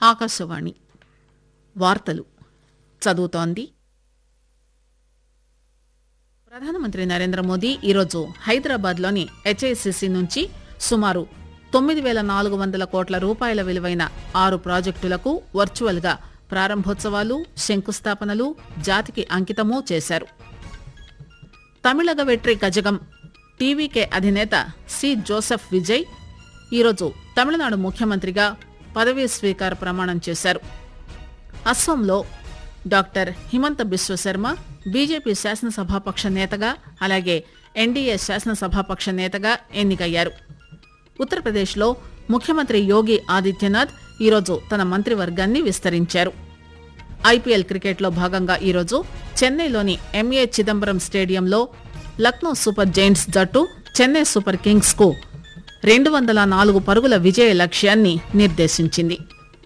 ఆకాశవాణి వార్తలు చదువుతోంది ప్రధానమంత్రి నరేంద్ర మోదీ ఈరోజు హైదరాబాద్లోని హెచ్ఐసిసి నుంచి సుమారు తొమ్మిది పేల నాలుగు వందల కోట్ల రూపాయల విలువైన ఆరు ప్రాజెక్టులకు వర్చువల్ గా ప్రారంభోత్సవాలు శంకుస్థాపనలు జాతికి అంకితమూ చేశారు తమిళగ వెట్రి గజగం టీవీకే అధినేత సి జోసెఫ్ విజయ్ ఈరోజు తమిళనాడు ముఖ్యమంత్రిగా పదవీ స్వీకార ప్రమాణం చేశారు అస్సోంలో డాక్టర్ హిమంత బిశ్వశర్మ బీజేపీ శాసనసభాపక్ష నేతగా అలాగే ఎన్డీఏ శాసనసభాపక్ష నేతగా ఎన్నికయ్యారు ఉత్తరప్రదేశ్లో ముఖ్యమంత్రి యోగి ఆదిత్యనాథ్ ఈరోజు తన మంత్రివర్గాన్ని విస్తరించారు ఐపీఎల్ క్రికెట్లో భాగంగా ఈరోజు చెన్నైలోని ఎంఏ చిదంబరం స్టేడియంలో లక్నో సూపర్ జైంట్స్ జట్టు చెన్నై సూపర్ కింగ్స్ కు రెండు వందల నాలుగు పరుగుల విజయ లక్ష్యాన్ని నిర్దేశించింది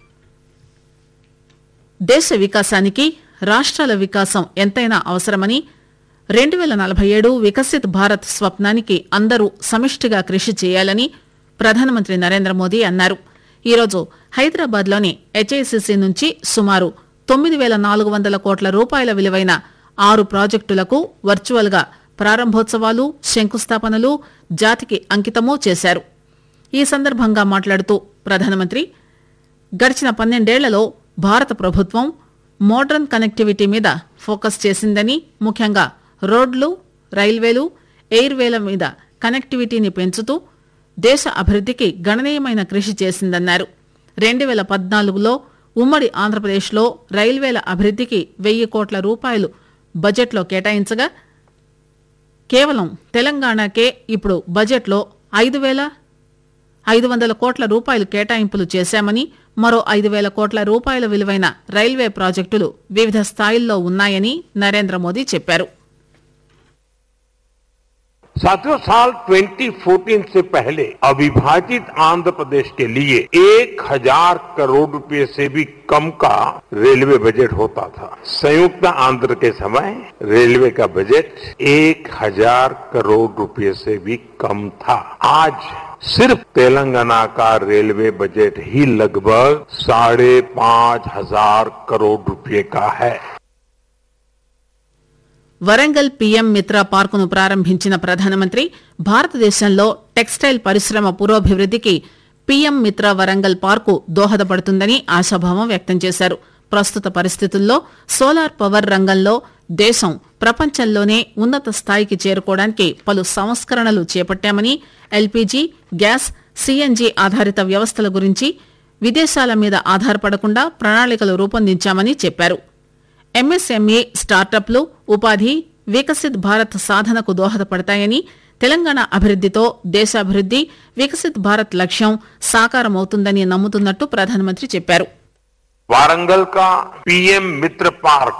దేశ వికాసానికి రాష్ట్రాల వికాసం ఎంతైనా అవసరమని రెండు పేల నలభై ఏడు వికసిత్ భారత్ స్వప్నానికి అందరూ సమిష్టిగా కృషి చేయాలని ప్రధానమంత్రి నరేంద్ర మోదీ అన్నారు ఈరోజు హైదరాబాద్లోని హెచ్ఐసిసి నుంచి సుమారు తొమ్మిది పేల నాలుగు వందల కోట్ల రూపాయల విలువైన ఆరు ప్రాజెక్టులకు వర్చువల్ గా ప్రారంభోత్సవాలు శంకుస్థాపనలు జాతికి అంకితమూ చేశారు ఈ సందర్భంగా మాట్లాడుతూ ప్రధానమంత్రి గడిచిన పన్నెండేళ్లలో భారత ప్రభుత్వం మోడర్న్ కనెక్టివిటీ మీద ఫోకస్ చేసిందని ముఖ్యంగా రోడ్లు రైల్వేలు ఎయిర్వేల మీద కనెక్టివిటీని పెంచుతూ దేశ అభివృద్ధికి గణనీయమైన కృషి చేసిందన్నారు రెండు పేల పద్నాలుగులో ఉమ్మడి ఆంధ్రప్రదేశ్లో రైల్వేల అభివృద్ధికి వెయ్యి కోట్ల రూపాయలు బడ్జెట్లో కేటాయించగా కేవలం తెలంగాణకే ఇప్పుడు బడ్జెట్లో ఐదు వేల ఐదు వందల కోట్ల రూపాయలు కేటాయింపులు చేశామని మరో ఐదు వేల కోట్ల రూపాయల విలువైన రైల్వే ప్రాజెక్టులు వివిధ స్థాయిల్లో ఉన్నాయని నరేంద్ర మోదీ చెప్పారు साथियों साल 2014 से पहले अविभाजित आंध्र प्रदेश के लिए एक हजार करोड़ रुपए से भी कम का रेलवे बजट होता था संयुक्त आंध्र के समय रेलवे का बजट एक हजार करोड़ रुपए से भी कम था आज सिर्फ तेलंगाना का रेलवे बजट ही लगभग साढ़े पांच हजार करोड़ रुपए का है వరంగల్ పీఎం మిత్ర పార్కును ప్రారంభించిన ప్రధానమంత్రి భారతదేశంలో టెక్స్టైల్ పరిశ్రమ పురోభివృద్ధికి పీఎం మిత్ర వరంగల్ పార్కు దోహదపడుతుందని ఆశాభావం వ్యక్తం చేశారు ప్రస్తుత పరిస్థితుల్లో సోలార్ పవర్ రంగంలో దేశం ప్రపంచంలోనే ఉన్నత స్థాయికి చేరుకోవడానికి పలు సంస్కరణలు చేపట్టామని ఎల్పీజీ గ్యాస్ సీఎన్జీ ఆధారిత వ్యవస్థల గురించి విదేశాల మీద ఆధారపడకుండా ప్రణాళికలు రూపొందించామని చెప్పారు ఎంఎస్ఎంఈ స్టార్టప్లు ఉపాధి వికసిత్ భారత్ సాధనకు దోహదపడతాయని తెలంగాణ అభివృద్దితో దేశాభివృద్ది వికసిత్ భారత్ లక్ష్యం సాకారమవుతుందని నమ్ముతున్నట్టు ప్రధానమంత్రి చెప్పారు वारंगल का पीएम मित्र पार्क